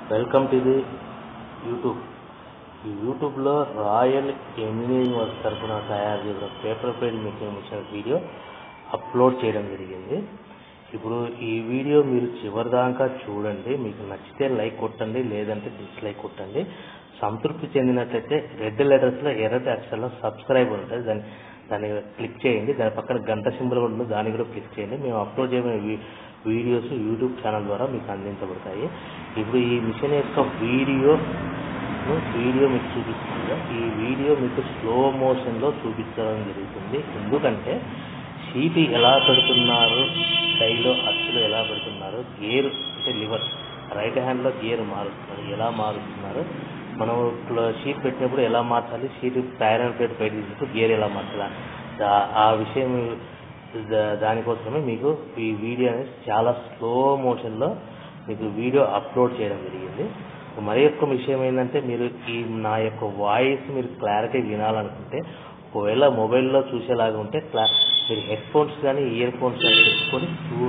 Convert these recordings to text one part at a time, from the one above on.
welcome to the YouTube ఈ యూట్యూబ్లో royal engineering work తరఫున తయారు చేసిన paper plate making machine video upload చేయడం జరిగింది ఇప్పుడు ఈ వీడియో మీరు చివరి దాకా చూడండి మీకు నచ్చితే లైక్ కొట్టండి లేదంటే డిస్లైక్ కొట్టండి సంతృప్తి చెందినట్లయితే రెడ్ లెటర్స్లో ఎర్రటి అక్షరాల్లో సబ్స్క్రైబ్ ఉంటుంది దాన్ని దాన్ని క్లిక్ చేయండి దాని పక్కన గంట సింబల్ కూడా ఉంది దాన్ని కూడా క్లిక్ చేయండి మేము అప్లోడ్ చేయబడిన వీ- వీడియోస్ యూట్యూబ్ ఛానల్ ద్వారా మీకు అందించబడతాయి ఇప్పుడు ఈ మిషన్ యొక్క వీడియో వీడియో మీకు చూపిస్తుంది కదా, ఈ వీడియో మీకు స్లో మోషన్లో చూపించడం జరుగుతుంది ఎందుకంటే షీట్ ఎలా పెడుతున్నారు డైలో అచ్చులు ఎలా పెడుతున్నారు గేర్ అంటే లివర్ రైట్ హ్యాండ్లో గేర్ మారుస్తున్నారు ఎలా మారుస్తున్నారు మనం ఇట్లా షీట్ పెట్టినప్పుడు ఎలా మార్చాలి షీట్ టైర్ అండ్ ప్లేట్ బయట తీసినప్పుడు గేర్ ఎలా మార్చాలి దా- ఆ విషయం దా- దానికోసమే మీకు ఈ వీడియో అనేది చాలా స్లో మోషన్లో మీకు వీడియో అప్లోడ్ చేయడం జరిగింది మరి యొక్క విషయం ఏంటంటే మీరు ఈ నా యొక్క వాయిస్ మీరు క్లారిటీ వినాలనుకుంటే ఒకవేళ మొబైల్లో చూసేలాగా ఉంటే క్లా మీరు హెడ్ ఫోన్స్ కానీ ఇయర్ ఫోన్స్ కానీ పెట్టుకొని చూ-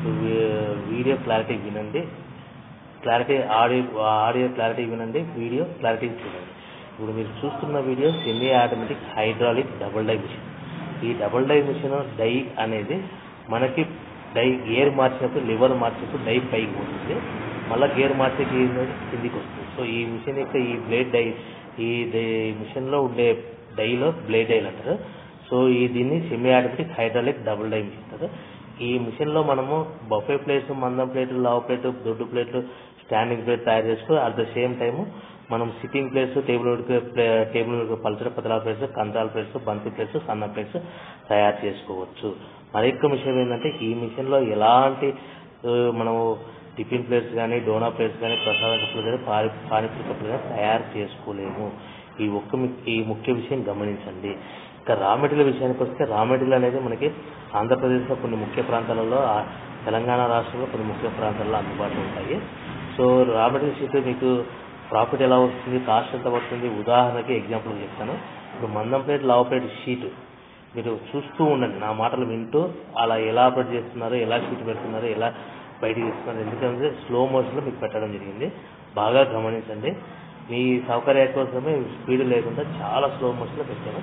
వీ- వీడియో క్లారిటీ వినండి క్లారిటీ ఆడియో ఆడియో క్లారిటీ వినండి వీడియో క్లారిటీ చూడండి ఇప్పుడు మీరు చూస్తున్న video semi automatic hydraulic double die machine ఈ డబుల్ డై మిషన్ డై అనేది మనకి డై గేర్ మార్చినప్పుడు లివర్ మార్చినప్పుడు డై పైకి పోతుంది మళ్ళీ గేర్ మార్చే కిందికి వస్తుంది సో ఈ మిషన్ యొక్క ఈ బ్లేడ్ డై ఈ మిషన్లో ఉండే డైలో బ్లేడ్ డైలు అంటారు సో ఈ దీన్ని semi automatic hydraulic double die machine అంటారు ఈ మిషన్లో మనము బఫే ప్లేట్స్ మందం ప్లేట్లు లావ్ ప్లేట్ దొడ్డు ప్లేట్లు స్టాండింగ్ ప్లేట్ తయారు చేసుకో అట్ ద సేమ్ టైం మనం సిట్టింగ్ ప్లేట్స్ టేబుల్ టేబుల్ పల్చర పతలా ప్లేట్స్ కందాల ప్లేట్స్ బంతి ప్లేట్స్ సన్న ప్లేట్స్ తయారు చేసుకోవచ్చు మరొక విషయం ఏంటంటే ఈ మిషన్లో ఎలాంటి ఆ, మనము టిఫిన్ ప్లేట్స్ కానీ డోనా ప్లేట్స్ కానీ ప్రసాద కప్పులు కానీ పాని పానీపూరి కప్పులు కానీ తయారు చేసుకోలేము ఈ ఒక్క మి- ఈ ముఖ్య విషయం గమనించండి ఇంకా రా మెటీరియల్ విషయానికి వస్తే రా మెటీరియల్ అనేది మనకి ఆంధ్రప్రదేశ్లో కొన్ని ముఖ్య ప్రాంతాలలో ఆ తెలంగాణ రాష్ట్రంలో కొన్ని ముఖ్య ప్రాంతాల్లో అందుబాటులో ఉంటాయి సో రా మెటీరియల్ షీట్ మీకు ప్రాఫిట్ ఎలా వస్తుంది కాస్ట్ ఎంత పడుతుంది ఉదాహరణకి ఎగ్జాంపుల్ చెప్తాను ఇప్పుడు మందం ప్లేట్ లావ్ ప్లేట్ షీట్ మీరు చూస్తూ ఉండండి నా మాటలు వింటూ అలా ఎలా ఆపరేట్ చేస్తున్నారు ఎలా షీట్ పెడుతున్నారు ఎలా బయటికి తీస్తున్నారు ఎందుకంటే స్లో మోషన్లో మీకు పెట్టడం జరిగింది బాగా గమనించండి మీ సౌకర్యం కోసమే స్పీడ్ లేకుండా చాలా స్లో మోషన్లో పెట్టాను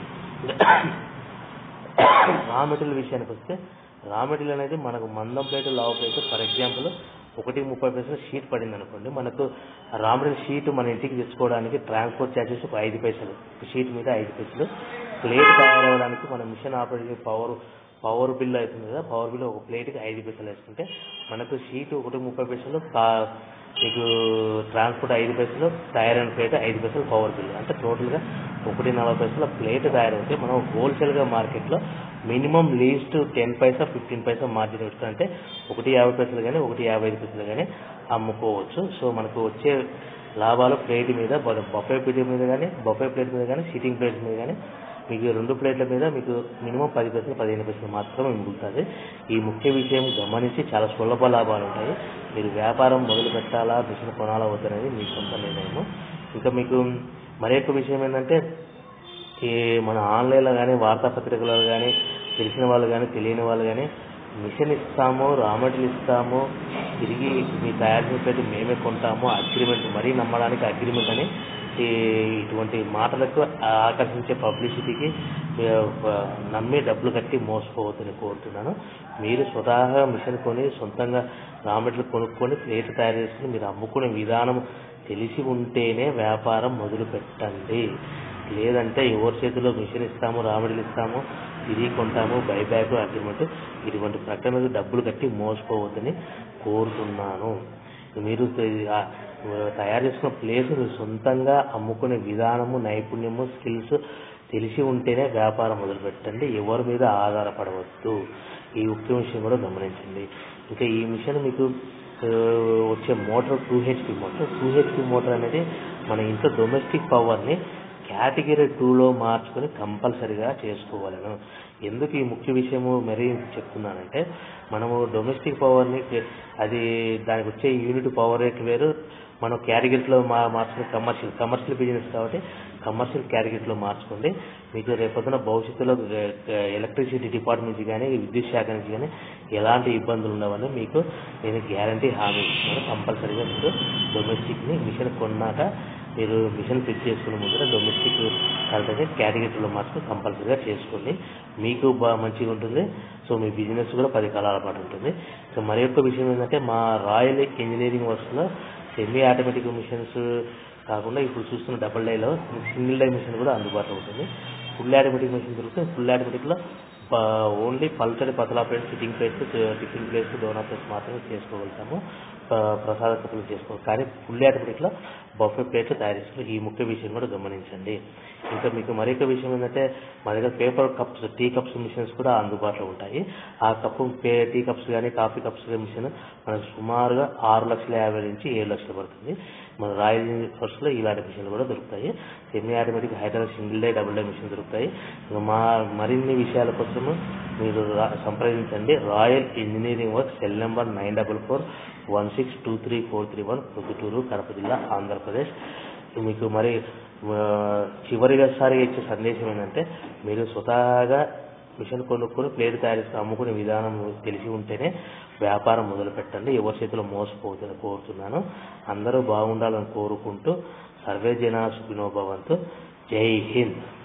రా మెటీరియల్ విషయానికి వస్తే రా మెటీరియల్ అనేది మనకు మందం ప్లేట్ లావు ప్లేట్ ఫర్ ఎగ్జాంపుల్ ఒకటి ముప్పై పైసలు షీట్ పడింది అనుకోండి మనకు రా మెటీరియల్ షీట్ మన ఇంటికి తెచ్చుకోవడానికి ట్రాన్స్పోర్ట్ ఛార్జెస్ ఒక ఐదు పైసలు షీట్ మీద ఐదు పైసలు ప్లేట్ తయారవడానికి మన machine operating power power bill అవుతుంది కదా పవర్ బిల్ ఒక ప్లేట్కి ఐదు పైసలు వేసుకుంటే మనకు షీట్ ఒకటి ముప్పై పైసలు కా- మీకు ట్రాన్స్పోర్ట్ ఐదు పైసలు టైర్ అండ్ ప్లేట్ ఐదు పైసలు పవర్ బిల్ అంటే టోటల్గా ఒకటి నలభై పైసల ప్లేట్ తయారైతే మనం హోల్సేల్గా మార్కెట్లో minimum least ten paisa fifteen paisa margin పెట్టుకుంటే ఒకటి యాభై పైసలు కానీ ఒకటి యాభై ఐదు పైసలు కానీ అమ్ముకోవచ్చు సో మనకు వచ్చే లాభాలు ప్లేట్ మీద బఫే ప్లేట్ మీద కానీ బఫే ప్లేట్ మీద కానీ సిట్టింగ్ ప్లేట్ మీద కానీ మీకు రెండు ప్లేట్ల మీద మీకు మినిమం పది పైసలు పదిహేను పైసలు మాత్రమే మిగులుతుంది ఈ ముఖ్య విషయం గమనించి చాలా సులభ లాభాలు ఉంటాయి మీరు వ్యాపారం మొదలు పెట్టాలా మిషన్ కొనాలా వద్దనేది మీ సొంత నిర్ణయం ఇంకా మీకు మరొక విషయం ఏంటంటే ఈ మన ఆన్లైన్లో కానీ వార్తాపత్రికలలో కానీ తెలిసిన వాళ్ళు కానీ తెలియని వాళ్ళు కానీ మిషన్ ఇస్తాము రా మెటీరియల్ ఇస్తాము తిరిగి మీ తయారు చేసేది మేమే కొంటాము అగ్రిమెంట్ మరీ నమ్మడానికి అగ్రిమెంట్ అని ఈ ఇటువంటి మాటలకు ఆకర్షించే పబ్లిసిటీకి ఆ, నమ్మి డబ్బులు కట్టి మోసపోవద్దని కోరుతున్నాను మీరు స్వతహాగా మిషన్ కొని సొంతంగా రా మెటీరియల్ కొనుక్కొని ప్లేట్ తయారు చేసుకుని మీరు అమ్ముకునే విధానం తెలిసి ఉంటేనే వ్యాపారం మొదలు పెట్టండి లేదంటే ఎవరి చేతిలో మిషన్ ఇస్తాము రామిడిలు ఇస్తాము తిరిగి కొంటాము బైబ్యాక్ అగ్రిమెంట్ ఇటువంటి ప్రకటనకు డబ్బులు కట్టి మోసపోవద్దని కోరుతున్నాను మీరు త- ఆ, తయారు చేసుకున్న ప్లేస్ మీరు సొంతంగా అమ్ముకునే విధానము నైపుణ్యము స్కిల్స్ తెలిసి ఉంటేనే వ్యాపారం మొదలు పెట్టండి ఎవరి మీద ఆధారపడవద్దు ఈ ముఖ్య విషయం కూడా గమనించండి ఇంకా ఈ మిషన్ మీకు ఆ, వచ్చే motor two HP motor two HP motor అనేది మన ఇంట్లో డొమెస్టిక్ పవర్ని కేటగిరీ టూలో మార్చుకొని కంపల్సరిగా చేసుకోవాలను ఎందుకు ఈ ముఖ్య విషయము మరీ చెప్తున్నానంటే మనము డొమెస్టిక్ పవర్ని అది దానికి వచ్చే యూనిట్ పవర్ రేట్ వేరు మనం క్యాటగిరీలో మా మార్చుకుని కమర్షియల్ కమర్షియల్ బిజినెస్ కాబట్టి కమర్షియల్ క్యాటగిరీలో మార్చుకోండి మీకు రేపొద్దున భవిష్యత్తులో ఎలక్ట్రిసిటీ డిపార్ట్మెంట్ నుంచి కానీ విద్యుత్ శాఖ నుంచి కానీ ఎలాంటి ఇబ్బందులు ఉండవని మీకు నేను గ్యారంటీ హామీ ఇస్తున్నాను కంపల్సరీగా మీరు డొమెస్టిక్ని మిషన్ కొన్నాక మీరు మిషన్ ఫిట్ చేసుకునే ముందర డొమెస్టిక్ కరెక్ట్గా కేటగిరీలో మార్చుకుని కంపల్సరీగా చేసుకోండి మీకు బాగా మంచిగా ఉంటుంది సో మీ బిజినెస్ కూడా పది కాలాల పాటు ఉంటుంది సో మరి యొక్క విషయం ఏంటంటే మా రాయల్ ఇంజనీరింగ్ వర్క్స్లో సెమీ ఆటోమేటిక్ మిషన్స్ కాకుండా ఇప్పుడు చూస్తున్న డబుల్ డైలో సింగిల్ డై మిషన్ కూడా అందుబాటులో ఉంటుంది ఫుల్ ఆటోమేటిక్ మిషన్ దొరుకుతుంది ఫుల్ ఆటోమేటిక్లో ఓన్లీ పల్చడి పతలా plates sitting plates tiffin plates డోనా ప్లేస్ మాత్రమే చేసుకోగలుగుతాము ప- ప్రసాద కప్పులు చేసుకోవాలి కానీ ఫుల్ ఆటోమేటిక్లో బఫే ప్లేట్లు తయారు చేసుకోవాలి ఈ ముఖ్య విషయం కూడా గమనించండి ఇంకా మీకు మరొక విషయం ఏంటంటే మా దగ్గర paper cups tea cups machines కూడా అందుబాటులో ఉంటాయి ఆ కప్పు పే టీ కప్స్ కానీ కాఫీ కప్స్ మిషన్ మనకు సుమారుగా ఆరు లక్షల యాభై నుంచి ఏడు లక్షలు పడుతుంది మన రాయల్ ఫస్ట్లో ఇలాంటి మిషన్లు కూడా దొరుకుతాయి semi automatic Hyderabad single day double day machine దొరుకుతాయి ఇంకా మా మరిన్ని విషయాల కోసము మీరు రా- సంప్రదించండి royal engineering work cell number nine double four one six two three four three one Proddatur Kadapa జిల్లా ఆంధ్రప్రదేశ్ మీకు మరి ఆ, చివరిగా సారి ఇచ్చే సందేశం ఏంటంటే మీరు స్వతహాగా మిషన్ కొనుక్కొని ప్లేట్ తయారు చేసి అమ్ముకునే విధానం తెలిసి ఉంటేనే వ్యాపారం మొదలు పెట్టండి ఎవరి చేతిలో మోసపోతుందని కోరుతున్నాను అందరూ బాగుండాలని కోరుకుంటూ సర్వే జనా సుఖినోభవంతు జై హింద్